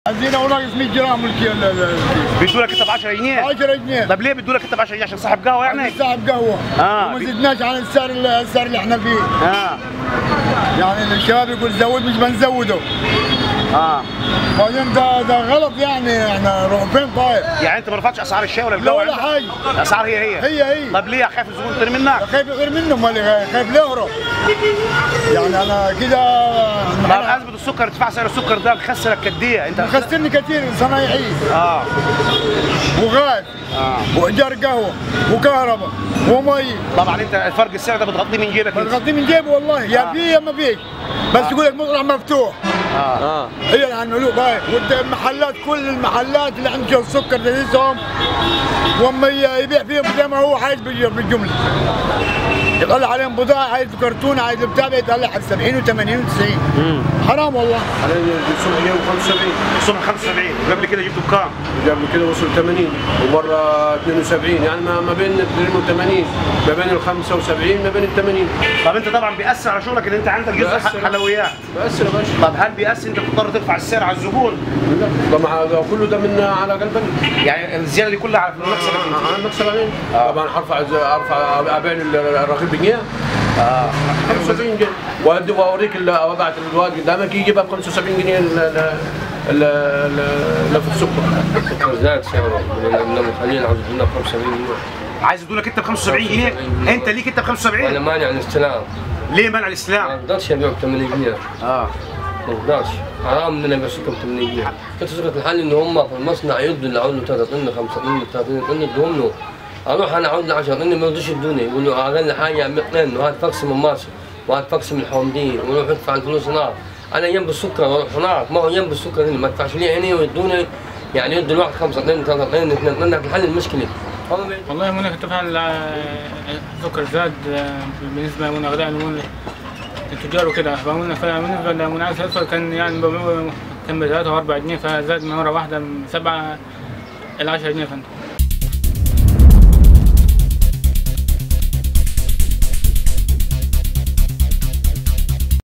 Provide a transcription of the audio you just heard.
عايزين ناقص 100 جرام الكيلو بيدوا لك انت ب 10 جنيه 10 جنيه طب ليه بيدوا لك انت ب 10 جنيه عشان صاحب قهوه يعني؟ صاحب قهوه آه. وما زدناش عن السعر السعر اللي احنا فيه اه يعني الشباب يقول زود مش بنزوده اه بعدين ده ده غلط يعني احنا نروح فين طيب؟ يعني انت ما رفعتش اسعار الشاي ولا لا القهوه ولا عندك؟ حاجه الاسعار هي هي هي هي طب ليه خايف الزبون يطير منك؟ خايف غير منه امال خايف ليه يهرب يعني انا كده طب ازمه السكر ارتفاع سعر السكر ده مخسرك قد ايه؟ انت مخسرني كثير صنايعي اه وغاز اه وايجار قهوه وكهرباء ومي طبعا انت الفرق السعر ده بتغطيه من جيبك انت. بتغطي من جيبه والله يا آه. في يا ما فيش بس يقول لك مطرح مفتوح اه اه هي اللي هنقولوه باي والمحلات كل المحلات اللي عندها السكر تديسهم واما ي- يبيع فيهم زي ما هو عايز بالج- بالجمله يطلع عليهم بضاعه عايز كرتون عايز بتاع يطلع على 70 و80 و90 حرام والله حاليا السوق اليوم 75 الصبح 75 وقبل كده جبته بكام؟ قبل كده وصل 80 ومره 72 يعني ما ما بين 82 ما بين ال 75 ما بين ال 80 طب انت طبعا بيأثر على شغلك ان انت عندك جزء بيأثر. حلويات بس يا باشا طب هل بيأثر انت بتضطر ترفع السعر على الزبون؟ ده مع ده كله ده من على قلبنا يعني الزياده دي كلها على المكسب انا المكسب عليه طبعا ارفع ارفع ابيع الرغيف بجنيه اه 75 جنيه وادي واوريك ال- وابعت الواد قدامك يجيبها ب 75 جنيه ال- ال- ال- ال- اللي في السكر السكر زاد سعره من المخلين عاوزين 75 جنيه عايز يدولك انت ب 75 جنيه انت ليك انت ب وانا 75 مانع الاستلام ليه منع ما الاستلام؟ اقدرش ابيع ب 80 جنيه اه ما اقدرش حرام ان انا ابيع سكر ب 80 جنيه كنت سكر الحل ان هم في المصنع يدوا اللي عاوز له 3 طن 5 طن 30 طن ادوهم له اروح انا عاوز له 10 طن ما يرضوش يدوني يقولوا اقل حاجه 100 طن وهات فاكس من مصر وهات فاكس من الحومدين وروح ادفع الفلوس هناك انا جنب السكر واروح هناك ما هو جنب السكر هنا ما ادفعش لي هنا ويدوني يعني يدوا الواحد 5 طن 3 طن 2 طن هتحل المشكله هم بي- والله منى كنت فعلا السكر زاد آه، بالنسبه من اغلاء المنى التجار وكده فمنى بالنسبه للمنعكس الاصفر كان يعني بيبيعوا- كان ب 3 و 4 جنيه فزاد من مره واحده من 7 ل 10 جنيه يا فندم